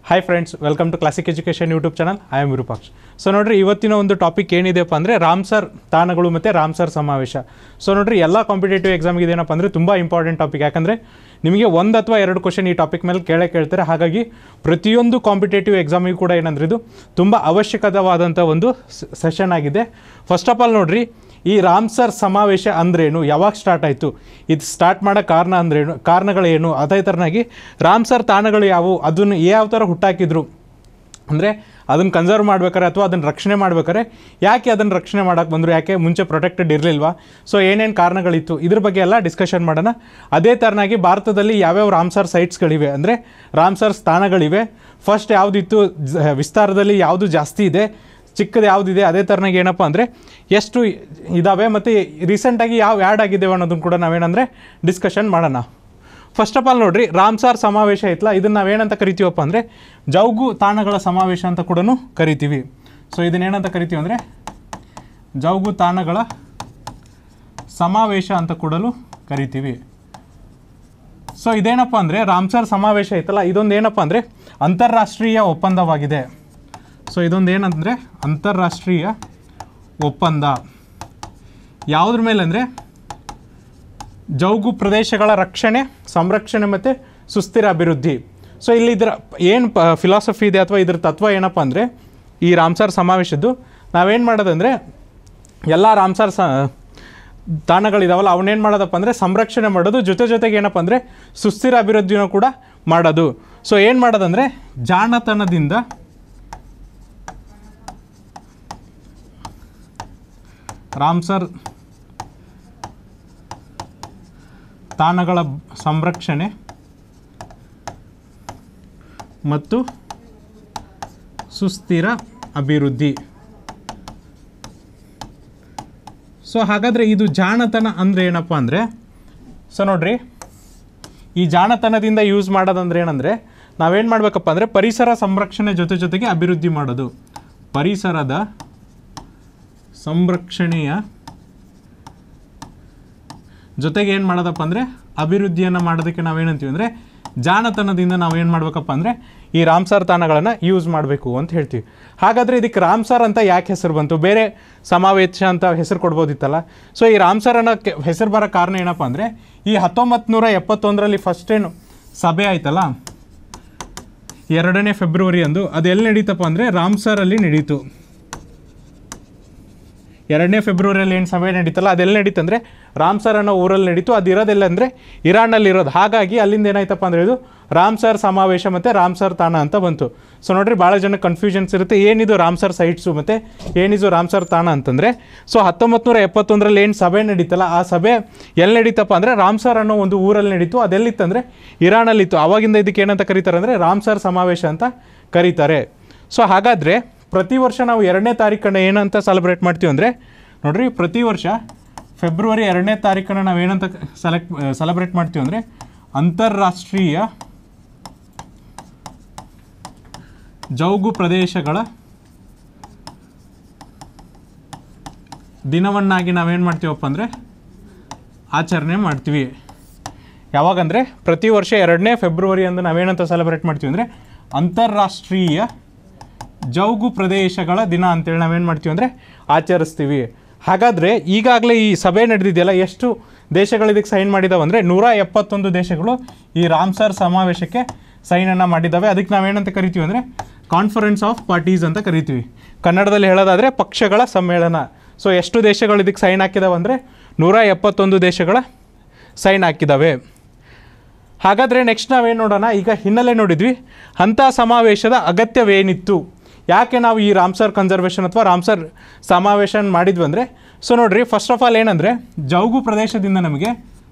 hi friends welcome to Classic education YouTube channel I am Virupaksh so ನೋಡ್ರಿ ಇವತ್ತಿನ ಒಂದು topic ಏನಿದೆಯಪ್ಪ ಅಂದರೆ ರಾಮ್ಸರ್ ತಾಣಗಳು ಮತ್ತು ರಾಮ್ಸರ್ ಸಮಾವೇಶ ಸೊ ನೋಡ್ರಿ ಎಲ್ಲ ಕಾಂಪಿಟೇಟಿವ್ ಎಕ್ಸಾಮ್ಗೆ ಇದೇನಪ್ಪ ಅಂದರೆ ತುಂಬ ಇಂಪಾರ್ಟೆಂಟ್ ಟಾಪಿಕ್ ಯಾಕಂದರೆ ನಿಮಗೆ ಒಂದು ಅಥವಾ ಎರಡು ಕ್ವಶನ್ ಈ ಟಾಪಿಕ್ ಮೇಲೆ ಕೇಳೇ ಕೇಳ್ತಾರೆ ಹಾಗಾಗಿ ಪ್ರತಿಯೊಂದು ಕಾಂಪಿಟೇಟಿವ್ ಎಕ್ಸಾಮಿಗೂ ಕೂಡ ಏನಂದ್ರೆ ಇದು ತುಂಬ ಅವಶ್ಯಕವಾದಂಥ ಒಂದು ಸೆಷನ್ ಆಗಿದೆ ಫಸ್ಟ್ ಆಫ್ ಆಲ್ ನೋಡ್ರಿ ಈ ರಾಮ್ಸರ್ ಸಮಾವೇಶ ಅಂದ್ರೇನು ಯಾವಾಗ ಸ್ಟಾರ್ಟ್ ಆಯಿತು ಇದು ಸ್ಟಾರ್ಟ್ ಮಾಡೋ ಕಾರಣ ಅಂದ್ರೇನು ಕಾರಣಗಳೇನು ಅದೇ ಥರನಾಗಿ ರಾಮ್ಸರ್ ತಾಣಗಳು ಯಾವುವು ಅದನ್ನು ಯಾವ ಥರ ಹುಟ್ಟಾಕಿದ್ರು ಅಂದರೆ ಅದನ್ನು ಕನ್ಸರ್ವ್ ಮಾಡ್ಬೇಕಾರೆ ಅಥವಾ ಅದನ್ನು ರಕ್ಷಣೆ ಮಾಡ್ಬೇಕಾರೆ ಯಾಕೆ ಅದನ್ನು ರಕ್ಷಣೆ ಮಾಡೋಕ್ಕೆ ಬಂದರು ಯಾಕೆ ಮುಂಚೆ ಪ್ರೊಟೆಕ್ಟೆಡ್ ಇರಲಿಲ್ವಾ ಸೊ ಏನೇನು ಕಾರಣಗಳಿತ್ತು ಇದ್ರ ಬಗ್ಗೆ ಎಲ್ಲ ಡಿಸ್ಕಷನ್ ಮಾಡೋಣ ಅದೇ ಥರನಾಗಿ ಭಾರತದಲ್ಲಿ ಯಾವ್ಯಾವ ರಾಮ್ಸರ್ ಸೈಟ್ಸ್ಗಳಿವೆ ಅಂದರೆ ರಾಮ್ಸರ್ ಸ್ಥಾನಗಳಿವೆ ಫಸ್ಟ್ ಯಾವುದಿತ್ತು ಜ- ವಿಸ್ತಾರದಲ್ಲಿ ಯಾವುದು ಜಾಸ್ತಿ ಇದೆ ಚಿಕ್ಕದು ಯಾವುದಿದೆ ಅದೇ ಥರನಾಗಿ ಏನಪ್ಪ ಅಂದರೆ ಎಷ್ಟು ಇದ್ದಾವೆ ಮತ್ತು ರೀಸೆಂಟಾಗಿ ಯಾವ ಆ್ಯಡ್ ಆಗಿದ್ದೇವೆ ಅನ್ನೋದನ್ನು ಕೂಡ ನಾವೇನಂದರೆ ಡಿಸ್ಕಷನ್ ಮಾಡೋಣ ಫಸ್ಟ್ ಆಫ್ ಆಲ್ ನೋಡ್ರಿ ರಾಮ್ಸಾರ್ ಸಮಾವೇಶ ಐತಲ್ಲ ಇದನ್ನು ನಾವೇನಂತ ಕರಿತೀವಪ್ಪ ಅಂದರೆ ಜೌಗು ತಾಣಗಳ ಸಮಾವೇಶ ಅಂತ ಕೂಡ ಕರಿತೀವಿ ಸೊ ಇದನ್ನೇನಂತ ಕರಿತೀವಿ ಅಂದರೆ ಜೌಗು ತಾಣಗಳ ಸಮಾವೇಶ ಅಂತ ಕೂಡಲು ಕರಿತೀವಿ ಸೊ ಇದೇನಪ್ಪ ಅಂದರೆ ರಾಮ್ಸರ್ ಸಮಾವೇಶ ಐತಲ್ಲ ಇದೊಂದು ಏನಪ್ಪ ಅಂದರೆ ಅಂತಾರಾಷ್ಟ್ರೀಯ ಒಪ್ಪಂದವಾಗಿದೆ ಸೊ ಇದೊಂದು ಏನಂದರೆ ಅಂತಾರಾಷ್ಟ್ರೀಯ ಒಪ್ಪಂದ ಯಾವುದ್ರ ಮೇಲೆ ಅಂದರೆ ಜೌಗು ಪ್ರದೇಶಗಳ ರಕ್ಷಣೆ ಸಂರಕ್ಷಣೆ ಮತ್ತು ಸುಸ್ಥಿರ ಅಭಿವೃದ್ಧಿ ಸೊ ಇಲ್ಲಿ ಇದರ ಏನು ಪ ಫಿಲಾಸಫಿ ಇದೆ ಅಥವಾ ಇದ್ರ ತತ್ವ ಏನಪ್ಪ ಅಂದರೆ ಈ ರಾಮ್ಸರ್ ಸಮಾವೇಶದ್ದು ನಾವೇನು ಮಾಡೋದಂದರೆ ಎಲ್ಲ ರಾಮ್ಸರ್ ಸ ತಾಣಗಳಿದಾವಲ್ಲ ಅವನ್ನೇನು ಮಾಡೋದಪ್ಪ ಅಂದರೆ ಸಂರಕ್ಷಣೆ ಮಾಡೋದು ಜೊತೆ ಜೊತೆಗೆ ಏನಪ್ಪ ಅಂದರೆ ಸುಸ್ಥಿರ ಅಭಿವೃದ್ಧಿನೂ ಕೂಡ ಮಾಡೋದು ಸೊ ಏನು ಮಾಡೋದಂದರೆ ಜಾಣತನದಿಂದ ರಾಮ್ಸರ್ ತಾಣಗಳ ಸಂರಕ್ಷಣೆ ಮತ್ತು ಸುಸ್ಥಿರ ಅಭಿವೃದ್ಧಿ ಸೊ ಹಾಗಾದರೆ ಇದು ಜಾಣತನ ಅಂದರೆ ಏನಪ್ಪ ಅಂದರೆ ಸೊ ನೋಡ್ರಿ ಈ ಜಾಣತನದಿಂದ ಯೂಸ್ ಮಾಡೋದಂದ್ರೆ ಏನಂದರೆ ನಾವೇನು ಮಾಡಬೇಕಪ್ಪ ಅಂದರೆ ಪರಿಸರ ಸಂರಕ್ಷಣೆ ಜೊತೆ ಜೊತೆಗೆ ಅಭಿವೃದ್ಧಿ ಮಾಡೋದು ಪರಿಸರದ ಸಂರಕ್ಷಣೆಯ ಜೊತೆಗೆ ಏನು ಮಾಡೋದಪ್ಪ ಅಂದರೆ ಅಭಿವೃದ್ಧಿಯನ್ನು ಮಾಡೋದಕ್ಕೆ ನಾವೇನಂತೀವಿ ಅಂದರೆ ಜಾಣತನದಿಂದ ನಾವೇನು ಮಾಡಬೇಕಪ್ಪ ಅಂದರೆ ಈ ರಾಮ್ಸಾರ್ ತಾಣಗಳನ್ನು ಯೂಸ್ ಮಾಡಬೇಕು ಅಂತ ಹೇಳ್ತೀವಿ ಹಾಗಾದರೆ ಇದಕ್ಕೆ ರಾಮ್ಸಾರ್ ಅಂತ ಯಾಕೆ ಹೆಸರು ಬಂತು ಬೇರೆ ಸಮಾವೇಶ ಅಂತ ಹೆಸರು ಕೊಡ್ಬೋದಿತ್ತಲ್ಲ ಸೊ ಈ ರಾಮ್ಸಾರ್ ಅನ್ನೋ ಕೆ- ಹೆಸರು ಬರೋ ಕಾರಣ ಏನಪ್ಪ ಅಂದರೆ ಈ ಹತ್ತೊಂಬತ್ತು ನೂರ ಎಪ್ಪತ್ತೊಂದರಲ್ಲಿ ಫಸ್ಟ್ ಏನು ಸಭೆ ಆಯ್ತಲ್ಲ ಎರಡನೇ ಫೆಬ್ರವರಿ ಅಂದು ಅದು ಎಲ್ಲಿ ನಡೀತಪ್ಪ ಅಂದರೆ ರಾಮ್ಸರಲ್ಲಿ ನಡೀತು ಎರಡನೇ ಫೆಬ್ರವರಿಯಲ್ಲಿ ಏನು ಸಭೆ ನಡೀತಲ್ಲ ಅದೆಲ್ಲ ನಡೀತಂದರೆ ರಾಮ್ಸರ್ ಅನ್ನೋ ಊರಲ್ಲಿ ನಡೀತು ಅದು ಇರೋದೆಲ್ಲ ಅಂದರೆ ಇರಾನಲ್ಲಿ ಇರೋದು ಹಾಗಾಗಿ ಅಲ್ಲಿಂದ ಏನಾಯ್ತಪ್ಪ ಅಂದರೆ ಇದು ರಾಮ್ಸರ್ ಸಮಾವೇಶ ಮತ್ತು ರಾಮ್ಸರ್ ತಾಣ ಅಂತ ಬಂತು ಸೊ ನೋಡ್ರಿ ಭಾಳ ಜನ ಕನ್ಫ್ಯೂಷನ್ಸ್ ಇರುತ್ತೆ ಏನಿದು ರಾಮ್ಸರ್ ಸೈಟ್ಸು ಮತ್ತು ಏನಿದು ರಾಮ್ಸರ್ ತಾಣ ಅಂತಂದರೆ ಸೊ ಹತ್ತೊಂಬತ್ತು ನೂರ ಎಪ್ಪತ್ತೊಂದರಲ್ಲಿ ಏನು ಸಭೆ ನಡೀತಲ್ಲ ಆ ಸಭೆ ಎಲ್ಲಿ ನಡೀತಪ್ಪ ಅಂದರೆ ರಾಮ್ಸರ್ ಅನ್ನೋ ಒಂದು ಊರಲ್ಲಿ ನಡೀತು ಅದೆಲ್ಲಿತ್ತಂದರೆ ಇರಾನಲ್ಲಿತ್ತು ಆವಾಗಿಂದ ಇದಕ್ಕೆ ಏನಂತ ಕರೀತಾರೆ ಅಂದರೆ ರಾಮ್ಸರ್ ಸಮಾವೇಶ ಅಂತ ಕರೀತಾರೆ ಸೊ ಹಾಗಾದರೆ ಪ್ರತಿ ವರ್ಷ ನಾವು ಎರಡನೇ ತಾರೀಕನ್ನು ಏನಂತ ಸೆಲೆಬ್ರೇಟ್ ಮಾಡ್ತೀವಿ ಅಂದರೆ ನೋಡ್ರಿ ಪ್ರತಿ ವರ್ಷ ಫೆಬ್ರವರಿ ಎರಡನೇ ತಾರೀಕನ್ನು ನಾವು ಏನಂತ ಸೆಲೆಕ್ಟ್ ಸೆಲೆಬ್ರೇಟ್ ಮಾಡ್ತೀವಿ ಅಂದರೆ ಅಂತಾರಾಷ್ಟ್ರೀಯ ಜೌಗು ಪ್ರದೇಶಗಳ ದಿನವನ್ನಾಗಿ ನಾವೇನು ಮಾಡ್ತೀವಪ್ಪ ಅಂದರೆ ಆಚರಣೆ ಮಾಡ್ತೀವಿ ಯಾವಾಗಂದರೆ ಪ್ರತಿ ವರ್ಷ ಎರಡನೇ ಫೆಬ್ರವರಿ ಅಂದು ನಾವೇನಂತ ಸೆಲೆಬ್ರೇಟ್ ಮಾಡ್ತೀವಿ ಅಂದರೆ ಅಂತಾರಾಷ್ಟ್ರೀಯ ಜೌಗು ಪ್ರದೇಶಗಳ ದಿನ ಅಂತೇಳಿ ನಾವೇನು ಮಾಡ್ತೀವಿ ಅಂದರೆ ಆಚರಿಸ್ತೀವಿ ಹಾಗಾದರೆ ಈಗಾಗಲೇ ಈ ಸಭೆ ನಡೆದಿದೆಯಲ್ಲ ಎಷ್ಟು ದೇಶಗಳು ಇದಕ್ಕೆ ಸೈನ್ ಮಾಡಿದಾವೆ ಅಂದರೆ ನೂರ ಎಪ್ಪತ್ತೊಂದು ದೇಶಗಳು ಈ ರಾಮ್ಸರ್ ಸಮಾವೇಶಕ್ಕೆ ಸೈನನ್ನು ಮಾಡಿದ್ದಾವೆ ಅದಕ್ಕೆ ನಾವೇನಂತ ಕರಿತೀವಿ ಅಂದರೆ ಕಾನ್ಫರೆನ್ಸ್ ಆಫ್ ಪಾರ್ಟೀಸ್ ಅಂತ ಕರಿತೀವಿ ಕನ್ನಡದಲ್ಲಿ ಹೇಳೋದಾದರೆ ಪಕ್ಷಗಳ ಸಮ್ಮೇಳನ ಸೊ ಎಷ್ಟು ದೇಶಗಳು ಇದಕ್ಕೆ ಸೈನ್ ಹಾಕಿದಾವೆ ಅಂದರೆ ನೂರ ಎಪ್ಪತ್ತೊಂದು ದೇಶಗಳ ಸೈನ್ ಹಾಕಿದ್ದಾವೆ ಹಾಗಾದರೆ ನೆಕ್ಸ್ಟ್ ನಾವೇನು ನೋಡೋಣ ಈಗ ಹಿನ್ನೆಲೆ ನೋಡಿದ್ವಿ ಅಂಥ ಸಮಾವೇಶದ ಅಗತ್ಯವೇನಿತ್ತು ಯಾಕೆ ನಾವು ಈ ರಾಮ್ಸರ್ ಕನ್ಸರ್ವೇಷನ್ ಅಥವಾ ರಾಮ್ಸರ್ ಸಮಾವೇಶ ಮಾಡಿದ್ವಿ ಅಂದರೆ ಸೊ ನೋಡ್ರಿ ಫಸ್ಟ್ ಆಫ್ ಆಲ್ ಏನಂದರೆ ಜೌಗು ಪ್ರದೇಶದಿಂದ ನಮಗೆ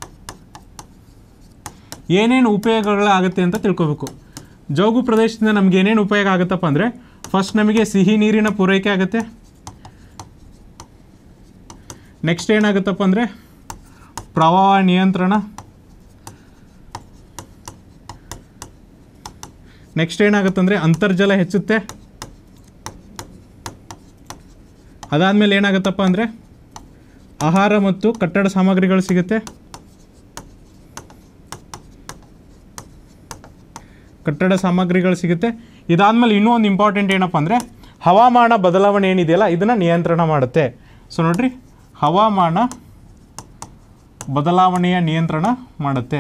ಏನೇನು ಉಪಯೋಗಗಳಾಗುತ್ತೆ ಅಂತ ತಿಳ್ಕೊಬೇಕು ಜೌಗು ಪ್ರದೇಶದಿಂದ ನಮ್ಗೆ ಏನೇನು ಉಪಯೋಗ ಆಗುತ್ತಪ್ಪ ಅಂದರೆ ಫಸ್ಟ್ ನಮಗೆ ಸಿಹಿ ನೀರಿನ ಪೂರೈಕೆ ಆಗುತ್ತೆ ನೆಕ್ಸ್ಟ್ ಏನಾಗುತ್ತಪ್ಪ ಅಂದರೆ ಪ್ರವಾಹ ನಿಯಂತ್ರಣ ನೆಕ್ಸ್ಟ್ ಏನಾಗುತ್ತಂದರೆ ಅಂತರ್ಜಲ ಹೆಚ್ಚುತ್ತೆ ಅದಾದಮೇಲೆ ಏನಾಗುತ್ತಪ್ಪ ಅಂದರೆ ಆಹಾರ ಮತ್ತು ಕಟ್ಟಡ ಸಾಮಗ್ರಿಗಳು ಸಿಗುತ್ತೆ ಕಟ್ಟಡ ಸಾಮಗ್ರಿಗಳು ಸಿಗುತ್ತೆ ಇದಾದಮೇಲೆ ಇನ್ನೂ ಒಂದು ಇಂಪಾರ್ಟೆಂಟ್ ಏನಪ್ಪ ಅಂದರೆ ಹವಾಮಾನ ಬದಲಾವಣೆ ಏನಿದೆಯಲ್ಲ ಇದನ್ನು ನಿಯಂತ್ರಣ ಮಾಡುತ್ತೆ ಸೊ ನೋಡ್ರಿ ಹವಾಮಾನ ಬದಲಾವಣೆಯ ನಿಯಂತ್ರಣ ಮಾಡುತ್ತೆ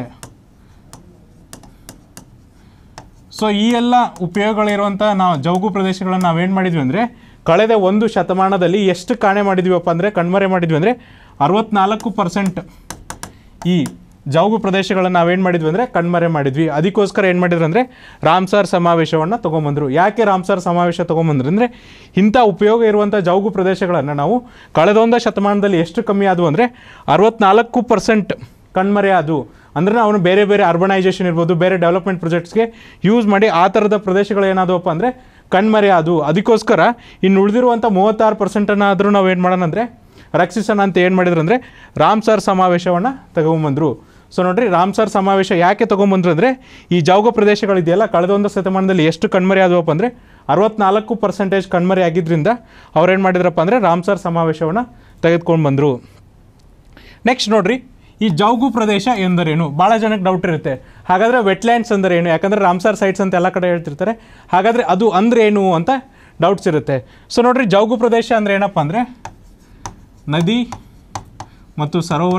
ಸೊ ಈ ಎಲ್ಲ ಉಪಯೋಗಗಳಿರುವಂಥ ನಾವು ಜೌಗು ಪ್ರದೇಶಗಳನ್ನು ನಾವೇನು ಮಾಡಿದ್ವಿ ಅಂದರೆ ಕಳೆದ ಒಂದು ಶತಮಾನದಲ್ಲಿ ಎಷ್ಟು ಕಾಣೆ ಮಾಡಿದ್ವಿಪ್ಪ ಅಂದರೆ ಕಣ್ಮರೆ ಮಾಡಿದ್ವಿ ಅಂದರೆ ಅರವತ್ನಾಲ್ಕು ಪರ್ಸೆಂಟ್ ಈ ಜೌಗು ಪ್ರದೇಶಗಳನ್ನು ನಾವೇನು ಮಾಡಿದ್ವಿ ಅಂದರೆ ಕಣ್ಮರೆ ಮಾಡಿದ್ವಿ ಅದಕ್ಕೋಸ್ಕರ ಏನು ಮಾಡಿದ್ರು ಅಂದರೆ ರಾಮ್ಸಾರ್ ಸಮಾವೇಶವನ್ನು ತೊಗೊಂಬಂದರು ಯಾಕೆ ರಾಮ್ಸಾರ್ ಸಮಾವೇಶ ತೊಗೊಂಬಂದ್ರು ಅಂದರೆ ಇಂಥ ಉಪಯೋಗ ಇರುವಂಥ ಜೌಗು ಪ್ರದೇಶಗಳನ್ನು ನಾವು ಕಳೆದೊಂದು ಶತಮಾನದಲ್ಲಿ ಎಷ್ಟು ಕಮ್ಮಿ ಆದವು ಅಂದರೆ ಅರವತ್ನಾಲ್ಕು ಪರ್ಸೆಂಟ್ ಕಣ್ಮರೆ ಆದವು ಅಂದರೆ ಅವನು ಬೇರೆ ಬೇರೆ ಅರ್ಬನೈಸೇಷನ್ ಇರ್ಬೋದು ಬೇರೆ ಡೆವಲಪ್ಮೆಂಟ್ ಪ್ರಾಜೆಕ್ಟ್ಸ್ಗೆ ಯೂಸ್ ಮಾಡಿ ಆ ಥರದ ಪ್ರದೇಶಗಳು ಏನಾದವಪ್ಪ ಅಂದರೆ ಕಣ್ಮರೆ ಆದವು ಅದಕ್ಕೋಸ್ಕರ ಇನ್ನು ಉಳಿದಿರುವಂಥ ಮೂವತ್ತಾರು ಪರ್ಸೆಂಟನ್ನು ಆದರೂ ನಾವು ಏನು ಮಾಡೋಣ ಅಂದರೆ ರಕ್ಷಿಸೋಣ ಅಂತ ಏನು ಮಾಡಿದ್ರು ಅಂದರೆ ರಾಮ್ಸಾರ್ ಸಮಾವೇಶವನ್ನು ತಗೊಂಬಂದರು ಸೊ ನೋಡ್ರಿ ರಾಮ್ಸಾರ್ ಸಮಾವೇಶ ಯಾಕೆ ತೊಗೊಂಬಂದ್ರು ಅಂದರೆ ಈ ಜೌಗ ಪ್ರದೇಶಗಳಿದೆಯಲ್ಲ ಕಳೆದ ಒಂದು ಶತಮಾನದಲ್ಲಿ ಎಷ್ಟು ಕಣ್ಮರೆ ಆದವಪ್ಪ ಅಂದರೆ ಅರವತ್ನಾಲ್ಕು ಪರ್ಸೆಂಟೇಜ್ ಕಣ್ಮರೆ ಆಗಿದ್ದರಿಂದ ಅವ್ರೇನು ಮಾಡಿದ್ರಪ್ಪ ಅಂದರೆ ರಾಮ್ಸಾರ್ ಸಮಾವೇಶವನ್ನು ತೆಗೆದುಕೊಂಡು ಬಂದರು ನೆಕ್ಸ್ಟ್ ನೋಡ್ರಿ ಈ ಜೌಗು ಪ್ರದೇಶ ಎಂದರೇನು ಭಾಳ ಜನಕ್ಕೆ ಡೌಟ್ ಇರುತ್ತೆ ಹಾಗಾದರೆ ವೆಟ್ಲ್ಯಾಂಡ್ಸ್ ಅಂದರೆ ಏನು ಯಾಕಂದರೆ ರಾಮ್ಸಾರ್ ಸೈಟ್ಸ್ ಅಂತ ಎಲ್ಲ ಕಡೆ ಹೇಳ್ತಿರ್ತಾರೆ ಹಾಗಾದರೆ ಅದು ಅಂದ್ರೆ ಏನು ಅಂತ ಡೌಟ್ಸ್ ಇರುತ್ತೆ ಸೊ ನೋಡ್ರಿ ಜೌಗು ಪ್ರದೇಶ ಅಂದರೆ ಏನಪ್ಪ ಅಂದರೆ ನದಿ ಮತ್ತು ಸರೋವರ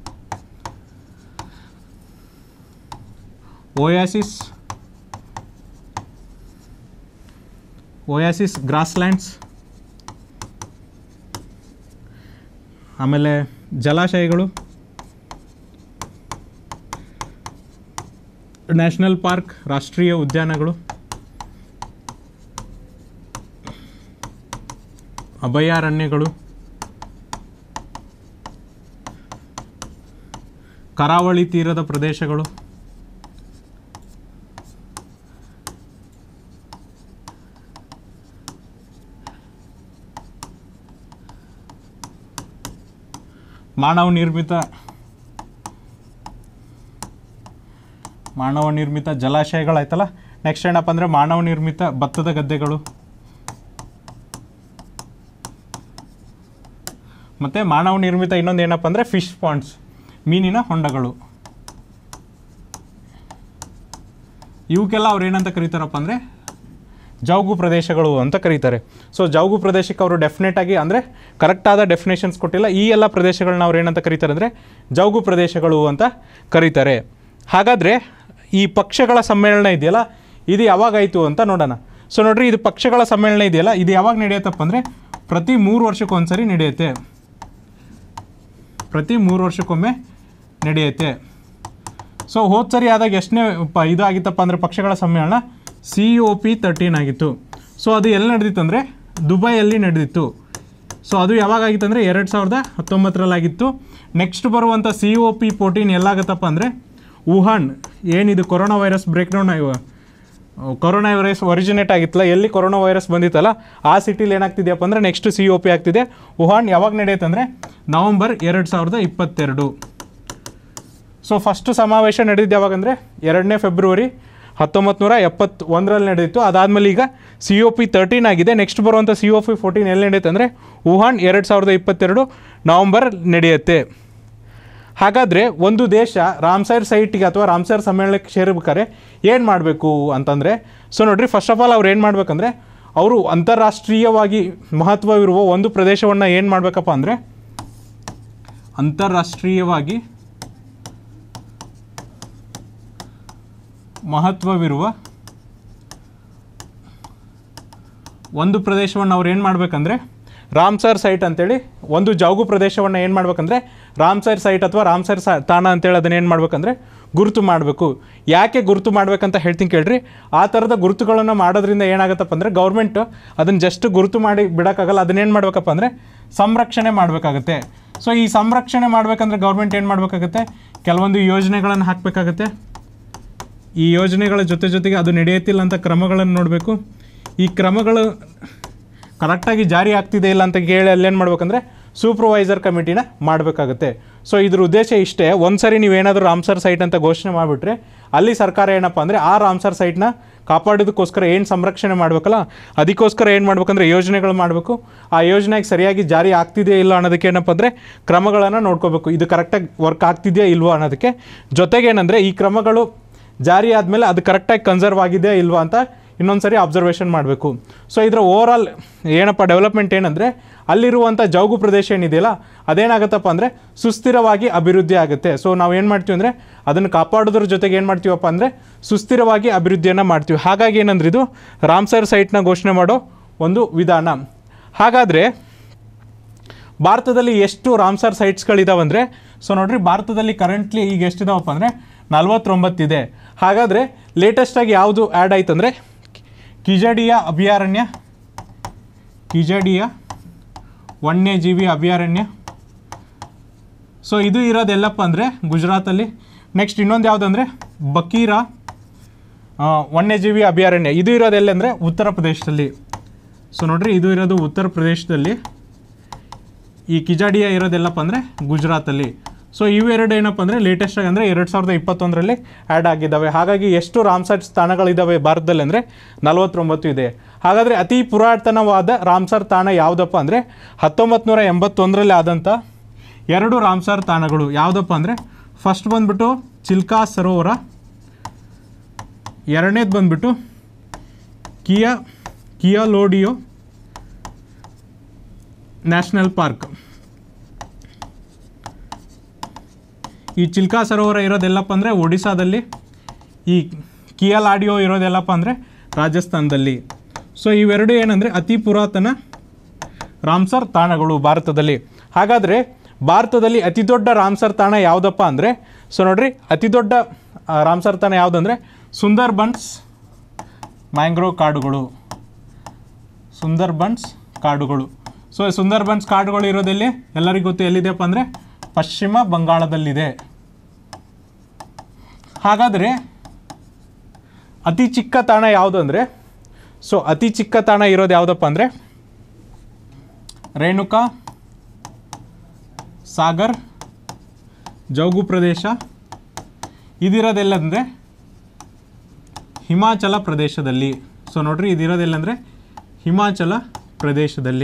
ಓಯಾಸಿಸ್ ಓಯಾಸಿಸ್ ಗ್ರಾಸ್ಲ್ಯಾಂಡ್ಸ್ ಆಮೇಲೆ ಜಲಾಶಯಗಳು ನ್ಯಾಷನಲ್ ಪಾರ್ಕ್ ರಾಷ್ಟ್ರೀಯ ಉದ್ಯಾನಗಳು ಅಭಯಾರಣ್ಯಗಳು ಕರಾವಳಿ ತೀರದ ಪ್ರದೇಶಗಳು ಮಾನವ ನಿರ್ಮಿತ ಮಾನವ ನಿರ್ಮಿತ ಜಲಾಶಯಗಳಾಯ್ತಲ್ಲ ನೆಕ್ಸ್ಟ್ ಏನಪ್ಪ ಅಂದರೆ ಮಾನವ ನಿರ್ಮಿತ ಭತ್ತದ ಗದ್ದೆಗಳು ಮತ್ತು ಮಾನವ ನಿರ್ಮಿತ ಇನ್ನೊಂದು ಏನಪ್ಪ ಅಂದರೆ ಫಿಶ್ ಪಾಂಡ್ಸ್ ಮೀನಿನ ಹೊಂಡಗಳು ಇವಕ್ಕೆಲ್ಲ ಅವ್ರು ಏನಂತ ಕರೀತಾರಪ್ಪ ಅಂದರೆ ಜೌಗು ಪ್ರದೇಶಗಳು ಅಂತ ಕರೀತಾರೆ ಸೊ ಜೌಗು ಪ್ರದೇಶಕ್ಕೆ ಅವರು ಡೆಫಿನೆಟ್ ಆಗಿ ಅಂದರೆ ಕರೆಕ್ಟಾದ ಡೆಫಿನೇಷನ್ಸ್ ಕೊಟ್ಟಿಲ್ಲ ಈ ಎಲ್ಲ ಪ್ರದೇಶಗಳನ್ನ ಅವ್ರು ಏನಂತ ಕರೀತಾರೆ ಅಂದರೆ ಜೌಗು ಪ್ರದೇಶಗಳು ಅಂತ ಕರೀತಾರೆ ಹಾಗಾದರೆ ಈ ಪಕ್ಷಗಳ ಸಮ್ಮೇಳನ ಇದೆಯಲ್ಲ ಇದು ಯಾವಾಗಾಯಿತು ಅಂತ ನೋಡೋಣ ಸೊ ನೋಡ್ರಿ ಇದು ಪಕ್ಷಗಳ ಸಮ್ಮೇಳನ ಇದೆಯಲ್ಲ ಇದು ಯಾವಾಗ ನಡೆಯುತ್ತಪ್ಪ ಅಂದರೆ ಪ್ರತಿ ಮೂರು ವರ್ಷಕ್ಕೊಂದ್ಸರಿ ನಡೆಯುತ್ತೆ ಪ್ರತಿ ಮೂರು ವರ್ಷಕ್ಕೊಮ್ಮೆ ನಡೆಯುತ್ತೆ ಸೊ ಹೋದ ಸರಿ ಆದಾಗ ಎಷ್ಟನೇ ಪ ಇದು ಆಗಿತ್ತಪ್ಪ ಅಂದರೆ ಪಕ್ಷಗಳ ಸಮ್ಮೇಳನ ಸಿ ಒ ಪಿ ತರ್ಟೀನ್ ಆಗಿತ್ತು ಸೊ ಅದು ಎಲ್ಲಿ ನಡೆದಿತ್ತು ಅಂದರೆ ದುಬೈಯಲ್ಲಿ ನಡೆದಿತ್ತು ಸೊ ಅದು ಯಾವಾಗ ಆಗಿತ್ತು ಅಂದರೆ ಎರಡು ಸಾವಿರದ ಹತ್ತೊಂಬತ್ತರಲ್ಲಾಗಿತ್ತು ನೆಕ್ಸ್ಟ್ ಬರುವಂಥ ಸಿ ಒ ಪಿ ಫೋರ್ಟೀನ್ ಎಲ್ಲಾಗತ್ತಪ್ಪ ಅಂದರೆ ವುಹಾನ್ ಏನಿದು corona virus breakdown corona virus originate ಆಗಿತ್ತಲ್ಲ ಎಲ್ಲಿ ಕೊರೋನಾ ವೈರಸ್ ಬಂದಿತ್ತಲ್ಲ ಆ ಸಿಟಿಲಿ ಏನಾಗ್ತಿದೆಯಪ್ಪ ಅಂದರೆ ನೆಕ್ಸ್ಟ್ ಸಿ ಒ ಪಿ ಆಗ್ತಿದೆ ವುಹಾನ್ ಯಾವಾಗ ನಡೆಯುತ್ತೆ ಅಂದರೆ ನವಂಬರ್ ಎರಡು ಸಾವಿರದ ಇಪ್ಪತ್ತೆರಡು ಸೊ ಫಸ್ಟ್ ಸಮಾವೇಶ ನಡೆದಿದ್ದು ಯಾವಾಗ ಅಂದರೆ ಎರಡನೇ ಫೆಬ್ರವರಿ ಹತ್ತೊಂಬತ್ತು ನೂರ ಎಪ್ಪತ್ತು ಒಂದರಲ್ಲಿ ನಡೆದಿತ್ತು ಅದಾದಮೇಲೆ ಈಗ ಸಿ ಒ ಪಿ ತರ್ಟೀನ್ ಆಗಿದೆ ನೆಕ್ಸ್ಟ್ ಬರುವಂಥ ಸಿ ಒ ಪಿ ಫೋರ್ಟೀನ್ ಎಲ್ಲಿ ನಡೆಯುತ್ತೆ ಅಂದರೆ ವುಹಾನ್ ಎರಡು ಸಾವಿರದ ಇಪ್ಪತ್ತೆರಡು ನವಂಬರ್ ನಡೆಯುತ್ತೆ ಹಾಗಾದರೆ ಒಂದು ದೇಶ ರಾಮ್ಸರ್ ಸೈಟಿಗೆ ಅಥವಾ ರಾಮ್ಸರ್ ಸಮ್ಮೇಳನಕ್ಕೆ ಸೇರ್ಬೇಕಾದ್ರೆ ಏನು ಮಾಡಬೇಕು ಅಂತಂದರೆ ಸೊ ನೋಡ್ರಿ ಫಸ್ಟ್ ಆಫ್ ಆಲ್ ಅವ್ರು ಏನು ಮಾಡಬೇಕಂದ್ರೆ ಅವರು ಅಂತಾರಾಷ್ಟ್ರೀಯವಾಗಿ ಮಹತ್ವವಿರುವ ಒಂದು ಪ್ರದೇಶವನ್ನು ಏನು ಮಾಡಬೇಕಪ್ಪ ಅಂದರೆ ಅಂತಾರಾಷ್ಟ್ರೀಯವಾಗಿ ಮಹತ್ವವಿರುವ ಒಂದು ಪ್ರದೇಶವನ್ನು ಅವ್ರು ಏನು ಮಾಡಬೇಕಂದ್ರೆ ರಾಮ್ಸರ್ ಸೈಟ್ ಅಂತೇಳಿ ಒಂದು ಜೌಗು ಪ್ರದೇಶವನ್ನು ಏನು ಮಾಡ್ಬೇಕಂದ್ರೆ ರಾಮ್ಸರ್ ಸೈಟ್ ಅಥವಾ ರಾಮ್ಸರ್ ಸ ತಾಣ ಅಂತೇಳಿ ಅದನ್ನ ಏನು ಮಾಡ್ಬೇಕಂದ್ರೆ ಗುರುತು ಮಾಡಬೇಕು ಯಾಕೆ ಗುರುತು ಮಾಡ್ಬೇಕಂತ ಹೇಳ್ತೀನಿ ಕೇಳ್ರಿ ಆ ಥರದ ಗುರುತುಗಳನ್ನು ಮಾಡೋದ್ರಿಂದ ಏನಾಗುತ್ತಪ್ಪ ಅಂದರೆ ಗೌರ್ಮೆಂಟ್ ಅದನ್ನು ಜಸ್ಟ್ ಗುರುತು ಮಾಡಿ ಬಿಡೋಕ್ಕಾಗಲ್ಲ ಅದನ್ನೇನು ಮಾಡಬೇಕಪ್ಪ ಅಂದರೆ ಸಂರಕ್ಷಣೆ ಮಾಡಬೇಕಾಗತ್ತೆ ಸೊ ಈ ಸಂರಕ್ಷಣೆ ಮಾಡಬೇಕಂದ್ರೆ ಗೌರ್ಮೆಂಟ್ ಏನು ಮಾಡಬೇಕಾಗತ್ತೆ ಕೆಲವೊಂದು ಯೋಜನೆಗಳನ್ನು ಹಾಕಬೇಕಾಗತ್ತೆ ಈ ಯೋಜನೆಗಳ ಜೊತೆ ಜೊತೆಗೆ ಅದು ನಡೆಯುತ್ತಿಲ್ಲ ಅಂತ ಕ್ರಮಗಳನ್ನು ನೋಡಬೇಕು ಈ ಕ್ರಮಗಳು ಕರೆಕ್ಟಾಗಿ ಜಾರಿ ಆಗ್ತಿದೆ ಇಲ್ಲ ಅಂತ ಕೇಳಿ ಅಲ್ಲೇನು ಮಾಡ್ಬೇಕಂದ್ರೆ ಸೂಪರ್ವೈಸರ್ ಕಮಿಟಿನ ಮಾಡಬೇಕಾಗುತ್ತೆ ಸೊ ಇದ್ರ ಉದ್ದೇಶ ಇಷ್ಟೇ ಒಂದು ಸರಿ ನೀವೇನಾದರೂ ರಾಮ್ಸರ್ ಸೈಟ್ ಅಂತ ಘೋಷಣೆ ಮಾಡಿಬಿಟ್ರೆ ಅಲ್ಲಿ ಸರ್ಕಾರ ಏನಪ್ಪ ಅಂದರೆ ಆ ರಾಮ್ಸರ್ ಸೈಟ್ನ ಕಾಪಾಡೋದಕ್ಕೋಸ್ಕರ ಏನು ಸಂರಕ್ಷಣೆ ಮಾಡಬೇಕಲ್ಲ ಅದಕ್ಕೋಸ್ಕರ ಏನು ಮಾಡ್ಬೇಕಂದ್ರೆ ಯೋಜನೆಗಳು ಮಾಡಬೇಕು ಆ ಯೋಜನೆಗೆ ಸರಿಯಾಗಿ ಜಾರಿ ಆಗ್ತಿದೆಯಾ ಇಲ್ಲ ಅನ್ನೋದಕ್ಕೆ ಏನಪ್ಪ ಅಂದರೆ ಕ್ರಮಗಳನ್ನು ನೋಡ್ಕೋಬೇಕು ಇದು ಕರೆಕ್ಟಾಗಿ ವರ್ಕ್ ಆಗ್ತಿದೆಯಾ ಇಲ್ವೋ ಅನ್ನೋದಕ್ಕೆ ಜೊತೆಗೆ ಏನಂದರೆ ಈ ಕ್ರಮಗಳು ಜಾರಿ ಆದಮೇಲೆ ಅದು ಕರೆಕ್ಟಾಗಿ ಕನ್ಸರ್ವ್ ಆಗಿದೆಯಾ ಇಲ್ವಾ ಅಂತ ಇನ್ನೊಂದು ಸರಿ ಅಬ್ಸರ್ವೇಷನ್ ಮಾಡಬೇಕು ಸೊ ಇದರ ಓವರ್ ಆಲ್ ಏನಪ್ಪ ಡೆವಲಪ್ಮೆಂಟ್ ಏನಂದರೆ ಅಲ್ಲಿರುವಂಥ ಜೌಗು ಪ್ರದೇಶ ಏನಿದೆಯಲ್ಲ ಅದೇನಾಗುತ್ತಪ್ಪ ಅಂದರೆ ಸುಸ್ಥಿರವಾಗಿ ಅಭಿವೃದ್ಧಿ ಆಗುತ್ತೆ ಸೊ ನಾವು ಏನು ಮಾಡ್ತೀವಿ ಅಂದರೆ ಅದನ್ನು ಕಾಪಾಡೋದ್ರ ಜೊತೆಗೆ ಏನು ಮಾಡ್ತೀವಪ್ಪ ಅಂದರೆ ಸುಸ್ಥಿರವಾಗಿ ಅಭಿವೃದ್ಧಿಯನ್ನು ಮಾಡ್ತೀವಿ ಹಾಗಾಗಿ ಏನಂದ್ರೆ ಇದು ರಾಮ್ಸರ್ ಸೈಟ್ನ ಘೋಷಣೆ ಮಾಡೋ ಒಂದು ವಿಧಾನ ಹಾಗಾದರೆ ಭಾರತದಲ್ಲಿ ಎಷ್ಟು ರಾಮ್ಸರ್ ಸೈಟ್ಸ್ಗಳಿದಾವೆ ಅಂದರೆ ಸೊ ನೋಡ್ರಿ ಭಾರತದಲ್ಲಿ ಕರೆಂಟ್ಲಿ ಈಗ ಎಷ್ಟಿದಾವಪ್ಪ ಅಂದರೆ ನಲ್ವತ್ತೊಂಬತ್ತಿದೆ ಹಾಗಾದರೆ ಲೇಟೆಸ್ಟಾಗಿ ಯಾವುದು ಆ್ಯಡ್ ಆಯ್ತು ಅಂದರೆ ಕಿಜಡಿಯ ಅಭಯಾರಣ್ಯ ಕಿಜಡಿಯ ವನ್ಯಜೀವಿ ಅಭಯಾರಣ್ಯ ಸೊ ಇದು ಇರೋದೆಲ್ಲಪ್ಪ ಅಂದರೆ ಗುಜರಾತಲ್ಲಿ ನೆಕ್ಸ್ಟ್ ಇನ್ನೊಂದು ಯಾವುದಂದರೆ ಬಕೀರಾ ಆ, ವನ್ಯಜೀವಿ ಅಭಯಾರಣ್ಯ ಇದು ಇರೋದೆಲ್ಲ ಅಂದರೆ ಉತ್ತರ ಪ್ರದೇಶದಲ್ಲಿ ಸೊ ನೋಡ್ರಿ ಇದು ಇರೋದು ಉತ್ತರ ಪ್ರದೇಶದಲ್ಲಿ ಈ ಕಿಜಾಡಿಯ ಇರೋದೆಲ್ಲಪ್ಪ ಅಂದರೆ ಗುಜರಾತಲ್ಲಿ ಸೊ ಇವೆರಡು ಏನಪ್ಪ ಅಂದರೆ ಲೇಟೆಸ್ಟಾಗಿ ಅಂದರೆ ಎರಡು ಸಾವಿರದ ಇಪ್ಪತ್ತೊಂದರಲ್ಲಿ ಆ್ಯಡ್ ಆಗಿದ್ದಾವೆ ಹಾಗಾಗಿ ಎಷ್ಟು ರಾಮ್ಸರ್ ಸ್ಥಾನಗಳಿದ್ದಾವೆ ಭಾರತದಲ್ಲಿ ಅಂದರೆ ನಲವತ್ತೊಂಬತ್ತು ಇದೆ ಹಾಗಾದರೆ ಅತಿ ಪುರಾತನವಾದ ರಾಮ್ಸರ್ ತಾಣ ಯಾವುದಪ್ಪ ಅಂದರೆ ಹತ್ತೊಂಬತ್ತು ನೂರ ಎಂಬತ್ತೊಂದರಲ್ಲಿ ಆದಂಥ ಎರಡು ರಾಮ್ಸರ್ ತಾಣಗಳು ಯಾವುದಪ್ಪ ಅಂದರೆ ಫಸ್ಟ್ ಬಂದ್ಬಿಟ್ಟು ಚಿಲ್ಕಾ ಸರೋವರ ಎರಡನೇದು ಬಂದ್ಬಿಟ್ಟು ಕಿಯಾ ಕಿಯಾಲೋಡಿಯೋ ನ್ಯಾಷನಲ್ ಪಾರ್ಕ್ ಈ ಚಿಲ್ಕಾ ಸರೋವರ ಇರೋದೆಲ್ಲಪ್ಪ ಅಂದರೆ ಒಡಿಸ್ಸಾದಲ್ಲಿ ಈ ಕಿಯಲಾಡಿಯೋ ಇರೋದೆಲ್ಲಪ್ಪ ಅಂದರೆ ರಾಜಸ್ಥಾನದಲ್ಲಿ ಸೊ ಇವೆರಡು ಏನಂದರೆ ಅತಿ ಪುರಾತನ ರಾಮ್ಸರ್ ತಾಣಗಳು ಭಾರತದಲ್ಲಿ ಹಾಗಾದರೆ ಭಾರತದಲ್ಲಿ ಅತಿ ದೊಡ್ಡ ರಾಮ್ಸರ್ ತಾಣ ಯಾವುದಪ್ಪ ಅಂದರೆ ಸೊ ನೋಡ್ರಿ ಅತಿ ದೊಡ್ಡ ಆ, ರಾಮ್ಸರ್ ತಾಣ ಯಾವುದಂದರೆ ಸುಂದರ್ಬನ್ಸ್ ಮ್ಯಾಂಗ್ರೋವ್ ಕಾಡುಗಳು ಸುಂದರ್ಬನ್ಸ್ ಕಾಡುಗಳು ಸೊ ಸುಂದರ್ಬನ್ಸ್ ಕಾಡುಗಳು ಇರೋದೆಲ್ಲಿ ಎಲ್ಲರಿಗೂ ಗೊತ್ತು ಎಲ್ಲಿದೆಯಪ್ಪ ಅಂದರೆ ಪಶ್ಚಿಮ ಬಂಗಾಳದಲ್ಲಿದೆ ಹಾಗಾದರೆ ಅತಿ ಚಿಕ್ಕ ತಾಣ ಯಾವುದು ಅಂದರೆ ಸೊ ಅತಿ ಚಿಕ್ಕ ತಾಣ ಇರೋದು ಯಾವುದಪ್ಪ ಅಂದರೆ ರೇಣುಕಾ ಸಾಗರ್ ಜೌಗು ಪ್ರದೇಶ ಇದಿರೋದೆಲ್ಲಂದರೆ ಹಿಮಾಚಲ ಪ್ರದೇಶದಲ್ಲಿ ಸೊ ನೋಡ್ರಿ ಇದಿರೋದೆಲ್ಲಂದರೆ ಹಿಮಾಚಲ ಪ್ರದೇಶದಲ್ಲಿ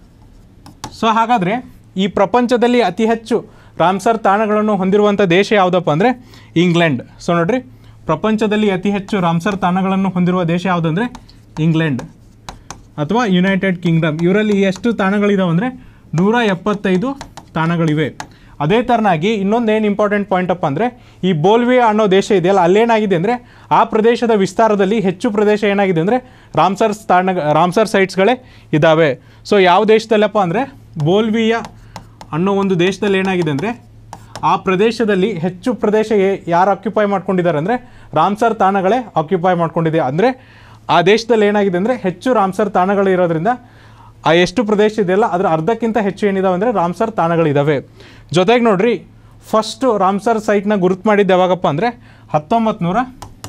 ಸೊ ಹಾಗಾದರೆ ಈ ಪ್ರಪಂಚದಲ್ಲಿ ಅತಿ ಹೆಚ್ಚು ರಾಮ್ಸರ್ ತಾಣಗಳನ್ನು ಹೊಂದಿರುವಂಥ ದೇಶ ಯಾವುದಪ್ಪ ಅಂದರೆ ಇಂಗ್ಲೆಂಡ್ ಸೊ ನೋಡ್ರಿ ಪ್ರಪಂಚದಲ್ಲಿ ಅತಿ ಹೆಚ್ಚು ರಾಮ್ಸರ್ ತಾಣಗಳನ್ನು ಹೊಂದಿರುವ ದೇಶ ಯಾವುದಂದರೆ ಇಂಗ್ಲೆಂಡ್ ಅಥವಾ ಯುನೈಟೆಡ್ ಕಿಂಗ್ಡಮ್ ಇವರಲ್ಲಿ ಎಷ್ಟು ತಾಣಗಳಿದಾವೆ ಅಂದರೆ ನೂರ ಎಪ್ಪತ್ತೈದು ತಾಣಗಳಿವೆ ಅದೇ ಥರನಾಗಿ ಇನ್ನೊಂದು ಏನು ಇಂಪಾರ್ಟೆಂಟ್ ಪಾಯಿಂಟ್ ಅಪ್ಪ ಅಂದರೆ ಈ ಬೋಲ್ವಿಯಾ ಅನ್ನೋ ದೇಶ ಇದೆಯಲ್ಲ ಅಲ್ಲೇನಾಗಿದೆ ಅಂದರೆ ಆ ಪ್ರದೇಶದ ವಿಸ್ತಾರದಲ್ಲಿ ಹೆಚ್ಚು ಪ್ರದೇಶ ಏನಾಗಿದೆ ಅಂದರೆ ರಾಮ್ಸರ್ ತಾಣ ರಾಮ್ಸರ್ ಸೈಟ್ಸ್ಗಳೇ ಇದ್ದಾವೆ ಸೊ ಯಾವ ದೇಶದಲ್ಲಪ್ಪ ಅಂದರೆ ಬೋಲ್ವಿಯಾ ಅನ್ನೋ ಒಂದು ದೇಶದಲ್ಲಿ ಏನಾಗಿದೆ ಅಂದರೆ ಆ ಪ್ರದೇಶದಲ್ಲಿ ಹೆಚ್ಚು ಪ್ರದೇಶ ಏ- ಯಾರು ಆಕ್ಯುಪೈ ಮಾಡ್ಕೊಂಡಿದ್ದಾರೆ ಅಂದರೆ ರಾಮ್ಸರ್ ತಾಣಗಳೇ ಆಕ್ಯುಪೈ ಮಾಡ್ಕೊಂಡಿದೆ ಅಂದರೆ ಆ ದೇಶದಲ್ಲಿ ಏನಾಗಿದೆ ಅಂದರೆ ಹೆಚ್ಚು ರಾಮ್ಸರ್ ತಾಣಗಳು ಇರೋದ್ರಿಂದ ಆ ಎಷ್ಟು ಪ್ರದೇಶ ಇದೆಯಲ್ಲ ಅದರ ಅರ್ಧಕ್ಕಿಂತ ಹೆಚ್ಚು ಏನಿದಾವೆ ಅಂದರೆ ರಾಮ್ಸರ್ ತಾಣಗಳಿದ್ದಾವೆ ಜೊತೆಗೆ ನೋಡ್ರಿ ಫಸ್ಟು ರಾಮ್ಸರ್ ಸೈಟ್ನ ಗುರುತು ಮಾಡಿದ್ದು ಯಾವಾಗಪ್ಪ ಅಂದರೆ ಹತ್ತೊಂಬತ್ತು ನೂರ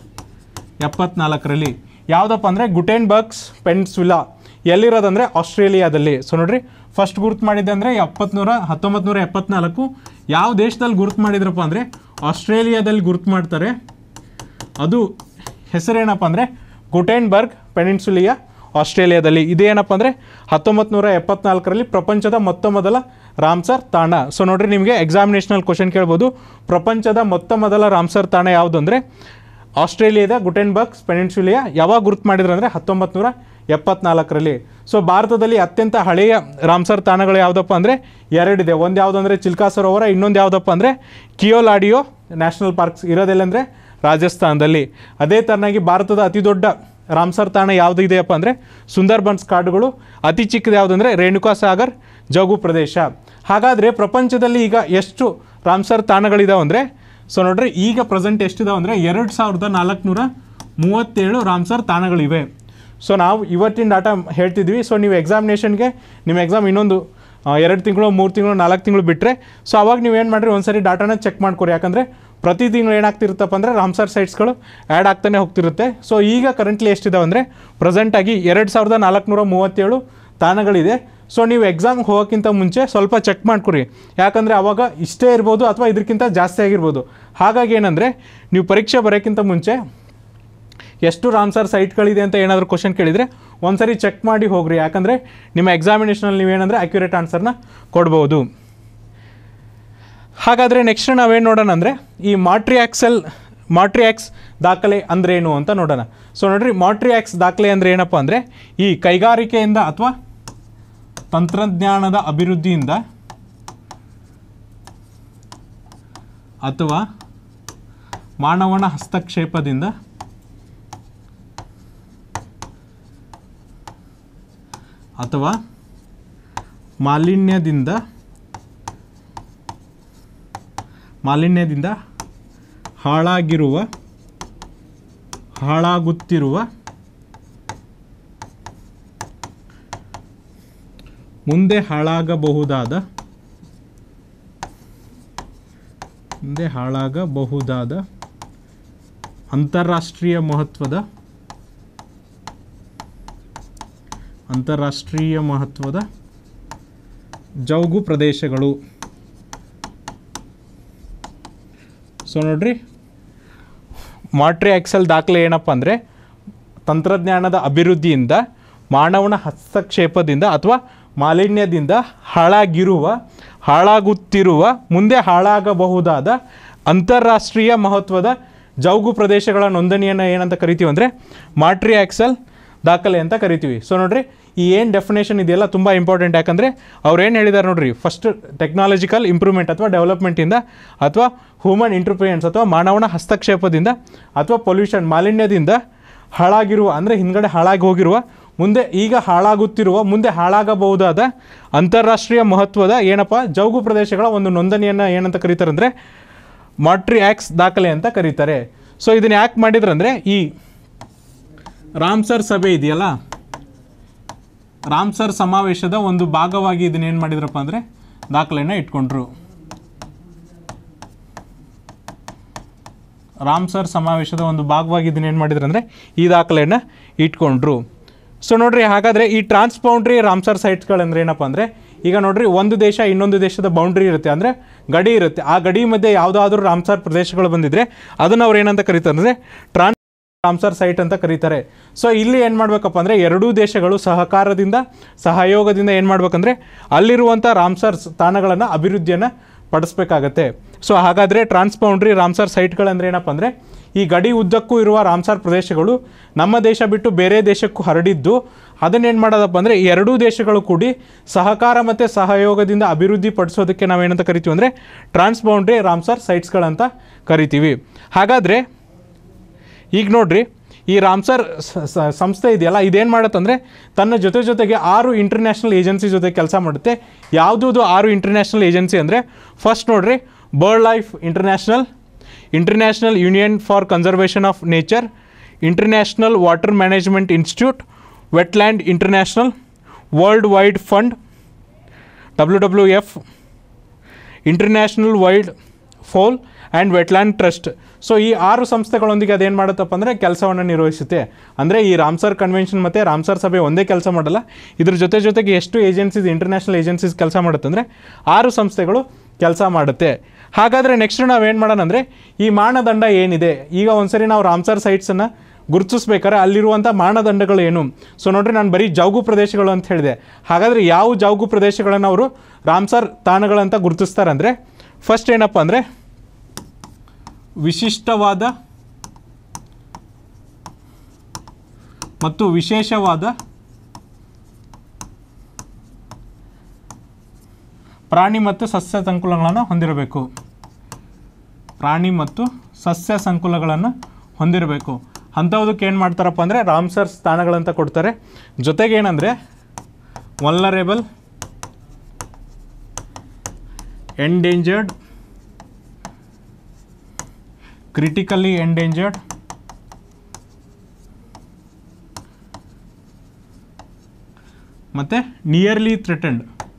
ಎಪ್ಪತ್ನಾಲ್ಕರಲ್ಲಿ ಯಾವುದಪ್ಪ ಅಂದರೆ ಗುಟೆನ್ಬರ್ಗ್ಸ್ ಪೆನ್ಸ್ವಿಲಾ ಎಲ್ಲಿರೋದಂದರೆ ಆಸ್ಟ್ರೇಲಿಯಾದಲ್ಲಿ ಸೊ ನೋಡ್ರಿ ಫಸ್ಟ್ ಗುರುತು ಮಾಡಿದ್ದೆ ಅಂದರೆ ಎಪ್ಪತ್ನೂರ ಹತ್ತೊಂಬತ್ತು ನೂರ ಎಪ್ಪತ್ನಾಲ್ಕು ಯಾವ ದೇಶದಲ್ಲಿ ಗುರುತು ಮಾಡಿದ್ರಪ್ಪ ಅಂದರೆ ಆಸ್ಟ್ರೇಲಿಯಾದಲ್ಲಿ ಗುರುತು ಮಾಡ್ತಾರೆ ಅದು ಹೆಸರೇನಪ್ಪ ಅಂದರೆ ಗುಟೆನ್ಬರ್ಗ್ ಪೆನಿನ್ಸುಲಿಯಾ ಆಸ್ಟ್ರೇಲಿಯಾದಲ್ಲಿ ಇದೇನಪ್ಪ ಅಂದರೆ ಹತ್ತೊಂಬತ್ತು ನೂರ ಎಪ್ಪತ್ನಾಲ್ಕರಲ್ಲಿ ಪ್ರಪಂಚದ ಮೊತ್ತ ಮೊದಲ ರಾಮ್ಸರ್ ತಾಣ ಸೊ ನೋಡ್ರಿ ನಿಮಗೆ ಎಕ್ಸಾಮಿನೇಷನಲ್ ಕ್ವಶನ್ ಕೇಳ್ಬೋದು ಪ್ರಪಂಚದ ಮೊತ್ತ ಮೊದಲ ರಾಮ್ಸರ್ ತಾಣ ಯಾವುದು ಅಂದರೆ ಆಸ್ಟ್ರೇಲಿಯಾದ ಗುಟೆನ್ಬರ್ಗ್ ಪೆನಿನ್ಸುಲಿಯಾ ಯಾವಾಗ ಗುರುತು ಮಾಡಿದ್ರು ಅಂದರೆ ಹತ್ತೊಂಬತ್ತು ನೂರ ಎಪ್ಪತ್ನಾಲ್ಕರಲ್ಲಿ ಸೊ ಭಾರತದಲ್ಲಿ ಅತ್ಯಂತ ಹಳೆಯ ರಾಮ್ಸರ್ ತಾಣಗಳು ಯಾವುದಪ್ಪ ಅಂದರೆ ಎರಡಿದೆ ಒಂದು ಯಾವುದು ಅಂದರೆ ಚಿಲ್ಕಾ ಸರೋವರ ಇನ್ನೊಂದು ಯಾವುದಪ್ಪ ಅಂದರೆ ಕಿಯೋಲಾಡಿಯೋ ನ್ಯಾಷನಲ್ ಪಾರ್ಕ್ಸ್ ಇರೋದೆಲ್ಲ ಅಂದರೆ ರಾಜಸ್ಥಾನದಲ್ಲಿ ಅದೇ ಥರನಾಗಿ ಭಾರತದ ಅತಿ ದೊಡ್ಡ ರಾಮ್ಸರ್ ತಾಣ ಯಾವುದು ಇದೆಯಪ್ಪ ಅಂದರೆ ಸುಂದರ್ಬನ್ಸ್ ಕಾಡುಗಳು ಅತಿ ಚಿಕ್ಕದು ಯಾವುದಂದರೆ ರೇಣುಕಾ ಸಾಗರ್ ಜೌಗು ಪ್ರದೇಶ ಹಾಗಾದರೆ ಪ್ರಪಂಚದಲ್ಲಿ ಈಗ ಎಷ್ಟು ರಾಮ್ಸರ್ ತಾಣಗಳಿದಾವೆ ಅಂದರೆ ಸೊ ನೋಡ್ರಿ ಈಗ ಪ್ರೆಸೆಂಟ್ ಎಷ್ಟಿದಾವೆ ಅಂದರೆ ಎರಡು ಸಾವಿರದ ನಾಲ್ಕುನೂರ ಮೂವತ್ತೇಳು ರಾಮ್ಸರ್ ತಾಣಗಳಿವೆ ಸೊ ನಾವು ಇವತ್ತಿನ ಡಾಟಾ ಹೇಳ್ತಿದ್ವಿ ಸೊ ನೀವು ಎಕ್ಸಾಮಿನೇಷನ್ಗೆ ನಿಮ್ಮ ಎಕ್ಸಾಮ್ ಇನ್ನೊಂದು ಆ, ಎರಡು ತಿಂಗಳು ಮೂರು ತಿಂಗಳು ನಾಲ್ಕು ತಿಂಗಳು ಬಿಟ್ಟರೆ ಸೊ ಅವಾಗ ನೀವು ಏನು ಮಾಡಿರಿ ಒಂದ್ಸರಿ ಡಾಟಾನ ಚೆಕ್ ಮಾಡ್ಕೊರಿ ಯಾಕಂದರೆ ಪ್ರತಿ ತಿಂಗಳು ಏನಾಗ್ತಿರುತ್ತಪ್ಪ ಅಂದರೆ ರಾಮ್ಸರ್ ಸೈಟ್ಸ್ಗಳು ಆ್ಯಡ್ ಆಗ್ತಾನೆ ಹೋಗ್ತಿರುತ್ತೆ ಸೊ ಈಗ ಕರೆಂಟ್ಲಿ ಎಷ್ಟಿದಾವೆ ಅಂದರೆ ಪ್ರೆಸೆಂಟಾಗಿ ಎರಡು ಸಾವಿರದ ನಾಲ್ಕುನೂರ ಮೂವತ್ತೇಳು ತಾಣಗಳಿದೆ ಸೊ ನೀವು ಎಕ್ಸಾಮ್ಗೆ ಹೋಗೋಕ್ಕಿಂತ ಮುಂಚೆ ಸ್ವಲ್ಪ ಚೆಕ್ ಮಾಡ್ಕೊರಿ ಯಾಕಂದರೆ ಅವಾಗ ಇಷ್ಟೇ ಇರ್ಬೋದು ಅಥವಾ ಇದಕ್ಕಿಂತ ಜಾಸ್ತಿ ಆಗಿರ್ಬೋದು ಹಾಗಾಗಿ ಏನಂದರೆ ನೀವು ಪರೀಕ್ಷೆ ಬರೋಕ್ಕಿಂತ ಮುಂಚೆ ಎಷ್ಟು ರಾಮ್ಸರ್ ಸೈಟ್ಗಳಿದೆ ಅಂತ ಏನಾದರೂ ಕ್ವಶನ್ ಕೇಳಿದರೆ ಒಂದ್ಸರಿ ಚೆಕ್ ಮಾಡಿ ಹೋಗ್ರಿ ಯಾಕಂದರೆ ನಿಮ್ಮ ಎಕ್ಸಾಮಿನೇಷನಲ್ಲಿ ನೀವೇನಂದರೆ ಅಕ್ಯುರೇಟ್ ಆನ್ಸರ್ನ ಕೊಡ್ಬೋದು ಹಾಗಾದರೆ ನೆಕ್ಸ್ಟ್ ನಾವೇನು ನೋಡೋಣ ಅಂದರೆ ಈ ಮಾಟ್ರಿಯಾಕ್ಸೆಲ್ ಮಾಟ್ರಿಯಾಕ್ಸ್ ದಾಖಲೆ ಅಂದ್ರೇನು ಅಂತ ನೋಡೋಣ ಸೊ ನೋಡ್ರಿ ಮಾಟ್ರಿಯಾಕ್ಸ್ ದಾಖಲೆ ಅಂದರೆ ಏನಪ್ಪ ಅಂದರೆ ಈ ಕೈಗಾರಿಕೆಯಿಂದ ಅಥವಾ ತಂತ್ರಜ್ಞಾನದ ಅಭಿವೃದ್ಧಿಯಿಂದ ಅಥವಾ ಮಾನವನ ಹಸ್ತಕ್ಷೇಪದಿಂದ ಅಥವಾ ಮಾಲಿನ್ಯದಿಂದ ಮಾಲಿನ್ಯದಿಂದ ಹಾಳಾಗಿರುವ ಹಾಳಾಗುತ್ತಿರುವ ಮುಂದೆ ಹಾಳಾಗಬಹುದಾದ ಮುಂದೆ ಹಾಳಾಗಬಹುದಾದ ಅಂತಾರಾಷ್ಟ್ರೀಯ ಮಹತ್ವದ ಅಂತಾರಾಷ್ಟ್ರೀಯ ಮಹತ್ವದ ಜೌಗು ಪ್ರದೇಶಗಳು ಸೊ ನೋಡ್ರಿ ಮಾಟ್ರಿ ಎಕ್ಸೆಲ್ ದಾಖಲೆ ಏನಪ್ಪ ಅಂದರೆ ತಂತ್ರಜ್ಞಾನದ ಅಭಿವೃದ್ಧಿಯಿಂದ ಮಾನವನ ಹಸ್ತಕ್ಷೇಪದಿಂದ ಅಥವಾ ಮಾಲಿನ್ಯದಿಂದ ಹಾಳಾಗಿರುವ ಹಾಳಾಗುತ್ತಿರುವ ಮುಂದೆ ಹಾಳಾಗಬಹುದಾದ ಅಂತಾರಾಷ್ಟ್ರೀಯ ಮಹತ್ವದ ಜೌಗು ಪ್ರದೇಶಗಳ ನೋಂದಣಿಯನ್ನು ಏನಂತ ಕರಿತೀವಿ ಅಂದರೆ ಮಾಟ್ರಿ ಆಕ್ಸೆಲ್ ದಾಖಲೆ ಅಂತ ಕರಿತೀವಿ ಸೊ ನೋಡ್ರಿ ಈ ಏನು ಡೆಫಿನೇಷನ್ ಇದೆಯಲ್ಲ ತುಂಬ ಇಂಪಾರ್ಟೆಂಟ್ ಯಾಕಂದರೆ ಅವ್ರು ಏನು ಹೇಳಿದ್ದಾರೆ ನೋಡ್ರಿ ಫಸ್ಟ್ ಟೆಕ್ನಾಲಜಿಕಲ್ ಇಂಪ್ರೂವ್ಮೆಂಟ್ ಅಥವಾ ಡೆವಲಪ್ಮೆಂಟಿಂದ ಅಥವಾ ಹ್ಯೂಮನ್ ಇಂಟರ್ಫಿಯನ್ಸ್ ಅಥವಾ ಮಾನವನ ಹಸ್ತಕ್ಷೇಪದಿಂದ ಅಥವಾ ಪೊಲ್ಯೂಷನ್ ಮಾಲಿನ್ಯದಿಂದ ಹಾಳಾಗಿರುವ ಅಂದರೆ ಹಿಂದ್ಗಡೆ ಹಾಳಾಗಿ ಹೋಗಿರುವ ಮುಂದೆ ಈಗ ಹಾಳಾಗುತ್ತಿರುವ ಮುಂದೆ ಹಾಳಾಗಬಹುದಾದ ಅಂತಾರಾಷ್ಟ್ರೀಯ ಮಹತ್ವದ ಏನಪ್ಪ ಜೌಗು ಪ್ರದೇಶಗಳ ಒಂದು ನೋಂದಣಿಯನ್ನು ಏನಂತ ಕರೀತಾರೆ ಅಂದರೆ ಮಾಟ್ರಿ ಆ್ಯಕ್ಸ್ ದಾಖಲೆ ಅಂತ ಕರೀತಾರೆ ಸೊ ಇದನ್ನು ಯಾಕೆ ಮಾಡಿದ್ರಂದರೆ ಈ ರಾಮ್ಸರ್ ಸಭೆ ಇದೆಯಲ್ಲ ರಾಮ್ಸರ್ ಸಮಾವೇಶದ ಒಂದು ಭಾಗವಾಗಿ ಇದನ್ನ ಏನು ಮಾಡಿದ್ರಪ್ಪ ಅಂದರೆ ದಾಖಲೆನ ಇಟ್ಕೊಂಡ್ರು ರಾಮ್ಸರ್ ಸಮಾವೇಶದ ಒಂದು ಭಾಗವಾಗಿ ಇದನ್ನ ಏನು ಮಾಡಿದ್ರು ಅಂದರೆ ಈ ದಾಖಲೆಯನ್ನು ಇಟ್ಕೊಂಡ್ರು ಸೊ ನೋಡ್ರಿ ಹಾಗಾದರೆ ಈ ಟ್ರಾನ್ಸ್ಬೌಂಡ್ರಿ ರಾಮ್ಸರ್ ಸೈಟ್ಸ್ಗಳಂದ್ರೆ ಏನಪ್ಪ ಅಂದರೆ ಈಗ ನೋಡ್ರಿ ಒಂದು ದೇಶ ಇನ್ನೊಂದು ದೇಶದ ಬೌಂಡ್ರಿ ಇರುತ್ತೆ ಅಂದರೆ ಗಡಿ ಇರುತ್ತೆ ಆ ಗಡಿ ಮಧ್ಯೆ ಯಾವುದಾದ್ರೂ ರಾಮ್ಸರ್ ಪ್ರದೇಶಗಳು ಬಂದಿದ್ರೆ ಅದನ್ನು ಅವ್ರು ಏನಂತ ಕರೀತಾರೆ ಅಂದರೆ ಟ್ರಾನ್ಸ್ ರಾಮ್ಸರ್ ಸೈಟ್ ಅಂತ ಕರೀತಾರೆ ಸೊ ಇಲ್ಲಿ ಏನು ಮಾಡಬೇಕಪ್ಪ ಅಂದರೆ ಎರಡೂ ದೇಶಗಳು ಸಹಕಾರದಿಂದ ಸಹಯೋಗದಿಂದ ಏನು ಮಾಡ್ಬೇಕಂದ್ರೆ ಅಲ್ಲಿರುವಂಥ ರಾಮ್ಸರ್ ತಾಣಗಳನ್ನು ಅಭಿವೃದ್ಧಿಯನ್ನು ಪಡಿಸ್ಬೇಕಾಗತ್ತೆ ಸೊ ಹಾಗಾದರೆ ಟ್ರಾನ್ಸ್ಬೌಂಡ್ರಿ ರಾಮ್ಸರ್ ಸೈಟ್ಗಳಂದ್ರೆ ಏನಪ್ಪ ಅಂದರೆ ಈ ಗಡಿ ಉದ್ದಕ್ಕೂ ಇರುವ ರಾಮ್ಸರ್ ಪ್ರದೇಶಗಳು ನಮ್ಮ ದೇಶ ಬಿಟ್ಟು ಬೇರೆ ದೇಶಕ್ಕೂ ಹರಡಿದ್ದು ಅದನ್ನೇನು ಮಾಡೋದಪ್ಪ ಅಂದರೆ ಈ ಎರಡೂ ದೇಶಗಳು ಕೂಡಿ ಸಹಕಾರ ಮತ್ತು ಸಹಯೋಗದಿಂದ ಅಭಿವೃದ್ಧಿ ಪಡಿಸೋದಕ್ಕೆ ನಾವೇನಂತ ಕರಿತೀವಿ ಅಂದರೆ ಟ್ರಾನ್ಸ್ಬೌಂಡ್ರಿ ರಾಮ್ಸರ್ ಸೈಟ್ಸ್ಗಳಂತ ಕರಿತೀವಿ ಹಾಗಾದರೆ ಈಗ ನೋಡ್ರಿ ಈ ರಾಮ್ಸರ್ ಸ- ಸ- ಸಂಸ್ಥೆ ಇದೆಯಲ್ಲ ಇದೇನು ಮಾಡುತ್ತಂದರೆ ತನ್ನ ಜೊತೆ ಜೊತೆಗೆ ಆರು ಇಂಟರ್ನ್ಯಾಷನಲ್ ಏಜೆನ್ಸಿ ಜೊತೆ ಕೆಲಸ ಮಾಡುತ್ತೆ ಯಾವುದದು ಆರು ಇಂಟರ್ನ್ಯಾಷನಲ್ ಏಜೆನ್ಸಿ ಅಂದರೆ ಫಸ್ಟ್ ನೋಡ್ರಿ bird life international international union for conservation of nature international water management institute wetland international world wide fund W W F international wild fowl and wetland trust so ಈ ಆರು ಸಂಸ್ಥೆಗಳೊಂದಿಗೆ ಅದೇನು ಮಾಡುತ್ತಪ್ಪ ಅಂದರೆ ಕೆಲಸವನ್ನು ನಿರ್ವಹಿಸುತ್ತೆ ಅಂದರೆ ಈ ರಾಮ್ಸರ್ ಕನ್ವೆನ್ಷನ್ ಮತ್ತು ರಾಮ್ಸರ್ ಸಭೆ ಒಂದೇ ಕೆಲಸ ಮಾಡಲ್ಲ ಇದ್ರ ಜೊತೆ ಜೊತೆಗೆ ಎಷ್ಟು ಏಜೆನ್ಸೀಸ್ ಇಂಟರ್ನ್ಯಾಷನಲ್ ಏಜೆನ್ಸೀಸ್ ಕೆಲಸ ಮಾಡುತ್ತೆ ಅಂದರೆ ಆರು ಸಂಸ್ಥೆಗಳು ಕೆಲಸ ಮಾಡುತ್ತೆ ಹಾಗಾದರೆ ನೆಕ್ಸ್ಟ್ ನಾವೇನು ಮಾಡೋಣ ಅಂದರೆ ಈ ಮಾನದಂಡ ಏನಿದೆ ಈಗ ಒಂದ್ಸರಿ ನಾವು ರಾಮ್ಸರ್ ಸೈಟ್ಸನ್ನು ಗುರುತಿಸ್ಬೇಕಾದ್ರೆ ಅಲ್ಲಿರುವಂಥ ಮಾನದಂಡಗಳು ಏನು ಸೊ ನೋಡ್ರಿ ನಾನು ಬರೀ ಜೌಗು ಪ್ರದೇಶಗಳು ಅಂತ ಹೇಳಿದೆ ಹಾಗಾದರೆ ಯಾವ ಜೌಗು ಪ್ರದೇಶಗಳನ್ನು ಅವರು ರಾಮ್ಸರ್ ತಾಣಗಳಂತ ಗುರುತಿಸ್ತಾರೆ ಅಂದರೆ ಫಸ್ಟ್ ಏನಪ್ಪ ಅಂದರೆ ವಿಶಿಷ್ಟವಾದ ಮತ್ತು ವಿಶೇಷವಾದ ಪ್ರಾಣಿ ಮತ್ತು ಸಸ್ಯ ಸಂಕುಲಗಳನ್ನು ಹೊಂದಿರಬೇಕು ಪ್ರಾಣಿ ಮತ್ತು ಸಸ್ಯ ಸಂಕುಲಗಳನ್ನು ಹೊಂದಿರಬೇಕು ಅಂಥವುದಕ್ಕೆ ಏನು ಮಾಡ್ತಾರಪ್ಪ ಅಂದರೆ ರಾಮ್ಸರ್ ಸ್ಥಾನಗಳಂತ ಕೊಡ್ತಾರೆ ಜೊತೆಗೆ ಏನಂದರೆ ವಲ್ನರೇಬಲ್ ಎಂಡೇಂಜರ್ಡ್ ಕ್ರಿಟಿಕಲಿ ಎಂಡೇಂಜರ್ಡ್ ಮತ್ತು ನಿಯರ್ಲಿ ಥ್ರೆಟನ್ಡ್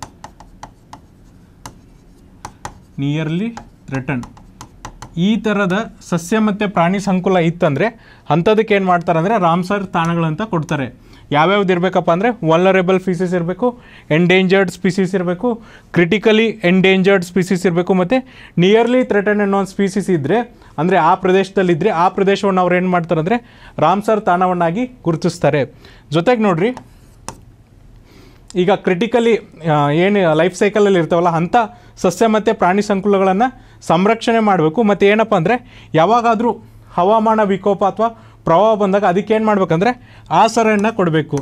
ನಿಯರ್ಲಿ ಥ್ರೆಟನ್ ಈ ಥರದ ಸಸ್ಯ ಮತ್ತು ಪ್ರಾಣಿ ಸಂಕುಲ ಇತ್ತಂದರೆ ಅಂಥದಕ್ಕೆ ಏನು ಮಾಡ್ತಾರೆ ಅಂದರೆ ರಾಮ್ಸರ್ ತಾಣಗಳಂತ ಕೊಡ್ತಾರೆ ಯಾವ್ಯಾವ್ದು ಇರಬೇಕಪ್ಪ ಅಂದರೆ ವಲ್ನರೇಬಲ್ ಫೀಸಸ್ ಇರಬೇಕು ಎಂಡೇಂಜರ್ಡ್ ಸ್ಪೀಸೀಸ್ ಇರಬೇಕು ಕ್ರಿಟಿಕಲಿ ಎಂಡೇಂಜರ್ಡ್ ಸ್ಪೀಸೀಸ್ ಇರಬೇಕು ಮತ್ತು ನಿಯರ್ಲಿ ಥ್ರೆಟನ್ ಅನ್ನೋ ಒಂದು ಸ್ಪೀಸೀಸ್ ಇದ್ದರೆ ಅಂದರೆ ಆ ಪ್ರದೇಶದಲ್ಲಿದ್ದರೆ ಆ ಪ್ರದೇಶವನ್ನು ಅವ್ರು ಏನು ಮಾಡ್ತಾರೆ ಅಂದರೆ ರಾಮ್ಸರ್ ತಾಣವನ್ನಾಗಿ ಗುರುತಿಸ್ತಾರೆ ಜೊತೆಗೆ ನೋಡ್ರಿ ಈಗ ಕ್ರಿಟಿಕಲಿ ಏನು ಲೈಫ್ ಸೈಕಲಲ್ಲಿ ಇರ್ತಾವಲ್ಲ ಅಂಥ ಸಸ್ಯ ಮತ್ತು ಪ್ರಾಣಿ ಸಂಕುಲಗಳನ್ನು ಸಂರಕ್ಷಣೆ ಮಾಡಬೇಕು ಮತ್ತು ಏನಪ್ಪ ಅಂದರೆ ಯಾವಾಗಾದರೂ ಹವಾಮಾನ ವಿಕೋಪ ಅಥವಾ ಪ್ರವಾಹ ಬಂದಾಗ ಅದಕ್ಕೆ ಏನು ಮಾಡ್ಬೇಕಂದ್ರೆ ಆಸರೆಯನ್ನು ಕೊಡಬೇಕು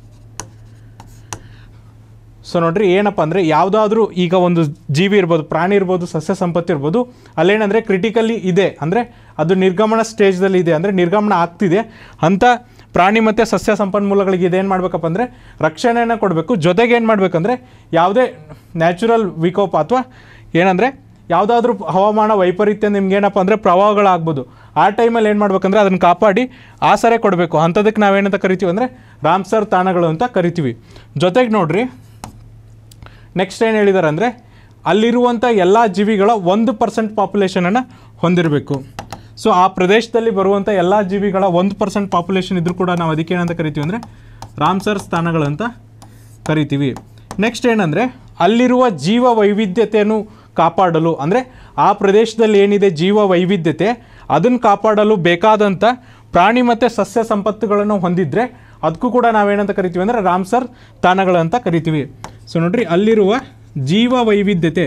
ಸೊ ನೋಡ್ರಿ ಏನಪ್ಪ ಅಂದರೆ ಯಾವುದಾದ್ರೂ ಈಗ ಒಂದು ಜೀವಿ ಇರ್ಬೋದು ಪ್ರಾಣಿ ಇರ್ಬೋದು ಸಸ್ಯ ಸಂಪತ್ತು ಇರ್ಬೋದು ಅಲ್ಲೇನಂದರೆ ಕ್ರಿಟಿಕಲಿ ಇದೆ ಅಂದರೆ ಅದು ನಿರ್ಗಮನ ಸ್ಟೇಜ್ದಲ್ಲಿ ಇದೆ ಅಂದರೆ ನಿರ್ಗಮನ ಆಗ್ತಿದೆ ಅಂಥ ಪ್ರಾಣಿ ಮತ್ತು ಸಸ್ಯ ಸಂಪನ್ಮೂಲಗಳಿಗೆ ಇದೇನು ಮಾಡಬೇಕಪ್ಪ ಅಂದರೆ ರಕ್ಷಣೆಯನ್ನು ಕೊಡಬೇಕು ಜೊತೆಗೆ ಏನು ಮಾಡಬೇಕಂದ್ರೆ ಯಾವುದೇ ನ್ಯಾಚುರಲ್ ವಿಕೋಪ ಅಥವಾ ಏನಂದರೆ ಯಾವುದಾದ್ರೂ ಹವಾಮಾನ ವೈಪರೀತ್ಯ ನಿಮ್ಗೇನಪ್ಪ ಅಂದರೆ ಪ್ರವಾಹಗಳಾಗ್ಬೋದು ಆ ಟೈಮಲ್ಲಿ ಏನು ಮಾಡ್ಬೇಕಂದ್ರೆ ಅದನ್ನು ಕಾಪಾಡಿ ಆಸರೆ ಕೊಡಬೇಕು ಅಂಥದಕ್ಕೆ ನಾವೇನಂತ ಕರಿತೀವಿ ಅಂದರೆ ರಾಮ್ಸರ್ ತಾಣಗಳು ಅಂತ ಕರಿತೀವಿ ಜೊತೆಗೆ ನೋಡ್ರಿ ನೆಕ್ಸ್ಟ್ ಏನು ಹೇಳಿದ್ದಾರೆ ಅಂದರೆ ಅಲ್ಲಿರುವಂಥ ಎಲ್ಲ ಜೀವಿಗಳ ಒಂದು ಪರ್ಸೆಂಟ್ ಪಾಪ್ಯುಲೇಷನನ್ನು ಹೊಂದಿರಬೇಕು ಸೊ ಆ ಪ್ರದೇಶದಲ್ಲಿ ಬರುವಂಥ ಎಲ್ಲ ಜೀವಿಗಳ ಒಂದು ಪರ್ಸೆಂಟ್ ಪಾಪ್ಯುಲೇಷನ್ ಇದ್ರೂ ಕೂಡ ನಾವು ಅದಕ್ಕೆ ಏನಂತ ಕರಿತೀವಿ ಅಂದರೆ ರಾಮ್ಸರ್ ಸ್ಥಾನಗಳಂತ ಕರಿತೀವಿ ನೆಕ್ಸ್ಟ್ ಏನಂದರೆ ಅಲ್ಲಿರುವ ಜೀವ ವೈವಿಧ್ಯತೆಯನ್ನು ಕಾಪಾಡಲು ಅಂದರೆ ಆ ಪ್ರದೇಶದಲ್ಲಿ ಏನಿದೆ ಜೀವ ವೈವಿಧ್ಯತೆ ಅದನ್ನು ಕಾಪಾಡಲು ಬೇಕಾದಂಥ ಪ್ರಾಣಿ ಮತ್ತು ಸಸ್ಯ ಸಂಪತ್ತುಗಳನ್ನು ಹೊಂದಿದ್ರೆ ಅದಕ್ಕೂ ಕೂಡ ನಾವೇನಂತ ಕರಿತೀವಿ ಅಂದರೆ ರಾಮ್ಸರ್ ತಾಣಗಳಂತ ಕರಿತೀವಿ ಸೊ ನೋಡ್ರಿ ಅಲ್ಲಿರುವ ಜೀವ ವೈವಿಧ್ಯತೆ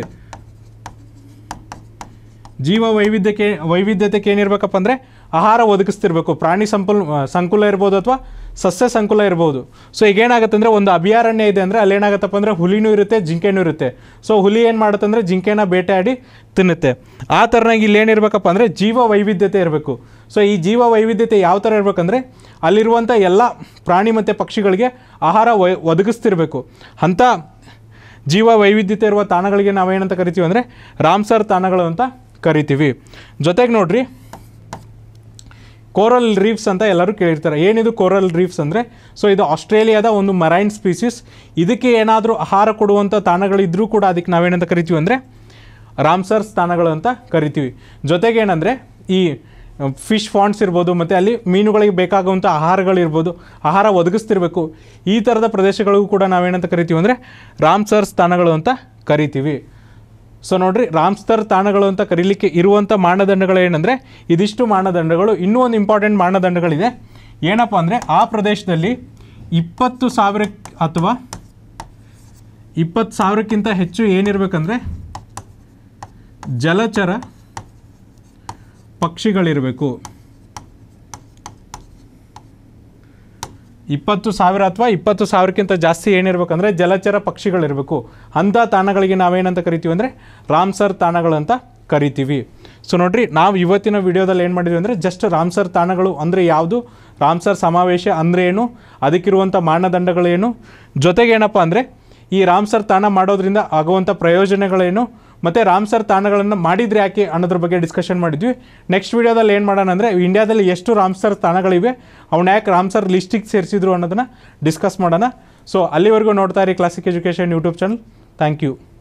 ಜೀವ ವೈವಿಧ್ಯಕ್ಕೆ ವೈವಿಧ್ಯತೆಗೆ ಏನಿರಬೇಕಪ್ಪ ಅಂದರೆ ಆಹಾರ ಒದಗಿಸ್ತಿರ್ಬೇಕು ಪ್ರಾಣಿ ಸಂಪಲ್ ಸಂಕುಲ ಇರ್ಬೋದು ಅಥವಾ ಸಸ್ಯ ಸಂಕುಲ ಇರ್ಬೋದು ಸೊ ಈಗ ಏನಾಗುತ್ತೆ ಅಂದರೆ ಒಂದು ಅಭಯಾರಣ್ಯ ಇದೆ ಅಂದರೆ ಅಲ್ಲಿ ಏನಾಗುತ್ತಪ್ಪ ಅಂದರೆ ಹುಲಿನೂ ಇರುತ್ತೆ ಜಿಂಕೆನೂ ಇರುತ್ತೆ ಸೊ ಹುಲಿ ಏನು ಮಾಡುತ್ತೆ ಅಂದರೆ ಜಿಂಕೆನ ಬೇಟೆಯಾಡಿ ತಿನ್ನುತ್ತೆ ಆ ಥರನಾಗಿ ಇಲ್ಲಿ ಏನಿರಬೇಕಪ್ಪ ಅಂದರೆ ಜೀವ ವೈವಿಧ್ಯತೆ ಇರಬೇಕು ಸೊ ಈ ಜೀವ ವೈವಿಧ್ಯತೆ ಯಾವ ಥರ ಇರಬೇಕಂದ್ರೆ ಅಲ್ಲಿರುವಂಥ ಎಲ್ಲ ಪ್ರಾಣಿ ಮತ್ತು ಪಕ್ಷಿಗಳಿಗೆ ಆಹಾರ ವೈ ಒದಗಿಸ್ತಿರ್ಬೇಕು ಅಂಥ ಜೀವ ವೈವಿಧ್ಯತೆ ಇರುವ ತಾಣಗಳಿಗೆ ನಾವೇನಂತ ಕರಿತೀವಿ ಅಂದರೆ ರಾಮ್ಸರ್ ತಾಣಗಳು ಅಂತ ಕರಿತೀವಿ ಜೊತೆಗೆ ನೋಡ್ರಿ ಕೋರಲ್ ರೀಫ್ಸ್ ಅಂತ ಎಲ್ಲರೂ ಕೇಳಿರ್ತಾರೆ ಏನಿದು ಕೋರಲ್ ರೀಫ್ಸ್ ಅಂದರೆ ಸೊ ಇದು ಆಸ್ಟ್ರೇಲಿಯಾದ ಒಂದು ಮರೈನ್ ಸ್ಪೀಸೀಸ್ ಇದಕ್ಕೆ ಏನಾದರೂ ಆಹಾರ ಕೊಡುವಂಥ ತಾಣಗಳಿದ್ರೂ ಕೂಡ ಅದಕ್ಕೆ ನಾವೇನಂತ ಕರಿತೀವಿ ಅಂದರೆ ರಾಮ್ಸರ್ ಸ್ಥಾನಗಳು ಅಂತ ಕರಿತೀವಿ ಜೊತೆಗೆ ಏನಂದರೆ ಈ ಫಿಶ್ ಫಾಂಡ್ಸ್ ಇರ್ಬೋದು ಮತ್ತು ಅಲ್ಲಿ ಮೀನುಗಳಿಗೆ ಬೇಕಾಗುವಂಥ ಆಹಾರಗಳಿರ್ಬೋದು ಆಹಾರ ಒದಗಿಸ್ತಿರ್ಬೇಕು ಈ ಥರದ ಪ್ರದೇಶಗಳಿಗೂ ಕೂಡ ನಾವೇನಂತ ಕರಿತೀವಿ ಅಂದರೆ ರಾಮ್ಸರ್ ಸ್ಥಾನಗಳು ಅಂತ ಕರಿತೀವಿ ಸೊ ನೋಡ್ರಿ ರಾಮ್ಸ್ತರ್ ತಾಣಗಳು ಅಂತ ಕರೀಲಿಕ್ಕೆ ಇರುವಂಥ ಮಾನದಂಡಗಳು ಏನಂದರೆ ಇದಿಷ್ಟು ಮಾನದಂಡಗಳು ಇನ್ನೂ ಒಂದು ಇಂಪಾರ್ಟೆಂಟ್ ಮಾನದಂಡಗಳಿದೆ ಏನಪ್ಪ ಅಂದರೆ ಆ ಪ್ರದೇಶದಲ್ಲಿ ಇಪ್ಪತ್ತು ಸಾವಿರ ಅಥವಾ ಇಪ್ಪತ್ತು ಸಾವಿರಕ್ಕಿಂತ ಹೆಚ್ಚು ಏನಿರಬೇಕಂದ್ರೆ ಜಲಚರ ಪಕ್ಷಿಗಳಿರಬೇಕು ಇಪ್ಪತ್ತು ಸಾವಿರ ಅಥವಾ ಇಪ್ಪತ್ತು ಸಾವಿರಕ್ಕಿಂತ ಜಾಸ್ತಿ ಏನಿರ್ಬೇಕಂದ್ರೆ ಜಲಚರ ಪಕ್ಷಿಗಳಿರಬೇಕು ಅಂಥ ತಾಣಗಳಿಗೆ ನಾವೇನಂತ ಕರಿತೀವಿ ಅಂದರೆ ರಾಮ್ಸರ್ ತಾಣಗಳು ಅಂತ ಕರಿತೀವಿ ಸೊ ನೋಡ್ರಿ ನಾವು ಇವತ್ತಿನ ವಿಡಿಯೋದಲ್ಲಿ ಏನು ಮಾಡಿದ್ವಿ ಅಂದರೆ ಜಸ್ಟ್ ರಾಮ್ಸರ್ ತಾಣಗಳು ಅಂದರೆ ಯಾವುದು ರಾಮ್ಸರ್ ಸಮಾವೇಶ ಅಂದರೆ ಏನು ಅದಕ್ಕಿರುವಂಥ ಮಾನದಂಡಗಳೇನು ಜೊತೆಗೆ ಏನಪ್ಪ ಅಂದರೆ ಈ ರಾಮ್ಸರ್ ತಾಣ ಮಾಡೋದ್ರಿಂದ ಆಗುವಂಥ ಪ್ರಯೋಜನಗಳೇನು ಮತ್ತು ರಾಮ್ಸರ್ ತಾಣಗಳನ್ನು ಮಾಡಿದರೆ ಯಾಕೆ ಅನ್ನೋದ್ರ ಬಗ್ಗೆ ಡಿಸ್ಕಷನ್ ಮಾಡಿದ್ವಿ ನೆಕ್ಸ್ಟ್ ವೀಡಿಯೋದಲ್ಲಿ ಏನು ಮಾಡೋಣ ಅಂದರೆ ಇಂಡಿಯಾದಲ್ಲಿ ಎಷ್ಟು ರಾಮ್ಸರ್ ತಾಣಗಳಿವೆ ಅವನ್ನ ಯಾಕೆ ರಾಮ್ಸರ್ ಲಿಸ್ಟಿಗೆ ಸೇರಿಸಿದ್ರು ಅನ್ನೋದನ್ನು ಡಿಸ್ಕಸ್ ಮಾಡೋಣ ಸೊ ಅಲ್ಲಿವರೆಗೂ ನೋಡ್ತಾ ಇರಿ classic education YouTube channel thank you